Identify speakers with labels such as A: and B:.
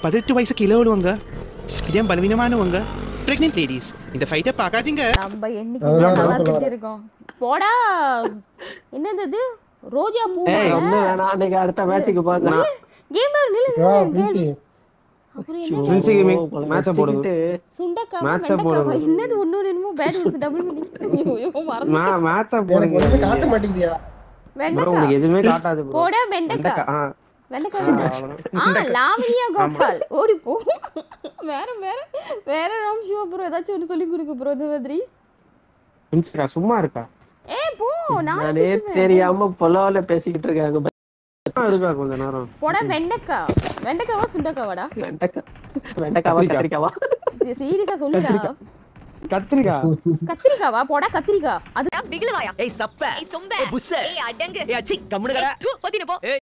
A: பதினெட்டு வயசு கீழே உள்ளவங்க இதே பலவீனமானவங்க பிரெக்னென்ட் லேடிஸ் இந்த ஃபைட்டை பார்க்காதீங்க
B: நம்ம என்னைக்குமே நல்லா திட்டு இருக்கோம் போடா என்னது இது ரோஜா பூ
C: ஒண்ணு வேணாம் நீங்க அடுத்த மேட்சுக்கு போங்க
B: கேமர் நில்லு
D: ஆ,
B: நில்லு கேளு
D: பிரின்சி.
B: அப்புறம் என்ன
E: பிரின்சிக்கு மேட்ச போடுங்க
C: வச்சுக்கிட்டு
B: சுண்டக்காவா
E: Match-அ
B: வெண்டைக்காவா
E: போடுங்க.
B: என்னது ஒண்ணு என்னமோ பேட் நியூஸ் டபுள் மீனிங் ஐயோ மறந்து
E: மே- மேட்ச
D: எனக்கு
E: போடுங்க
D: ஒண்ணுமே காட்ட மாட்டேங்குதியா
E: ப்ரோ
B: வெண்டைக்காய்
E: உங்களுக்கு எதுவுமே காட்டாது ப்ரோ
B: போடா வெண்டைக்காய்
E: ஆ
B: வெண்டைக்காய் வெண்டைக்காய். ஆ லாவணியா கோபால் ஓடி போ வேற வேற வேற ராம் சிவா ப்ரோ ஏதாச்சும் ஒன்று சொல்லி கொடுங்க ப்ரோ இந்த மாதிரி
E: பிரின்சிக்கா சும்மா இருக்கா
B: ஏ போ நான்
C: நானே தெரியாம பொலோல பேசிக்கிட்டு இருக்காங்க
E: சும்மா இருக்கா கொஞ்ச நேரம்
B: போடா வெண்டைக்காய் வெண்டைக்காவா சுண்டக்காவாடா
C: வெண்டைக்காய் வெண்டைக்காவா கத்திரிக்காவா
B: சீரியஸா சொல்லுடா
E: கத்திரிக்கா
B: கத்திரிக்காவா போடா கத்திரிக்காய் அது
F: பிகிலவாயா
G: ஏய் சப்ப
F: ஏய் சொம்ப
G: ஏய் புஸ்ஸ
F: ஏய் அடங்கு
G: ஏய் அச்சி கம்முனு கடை
F: ஏய், தூ, பொத்தினு போ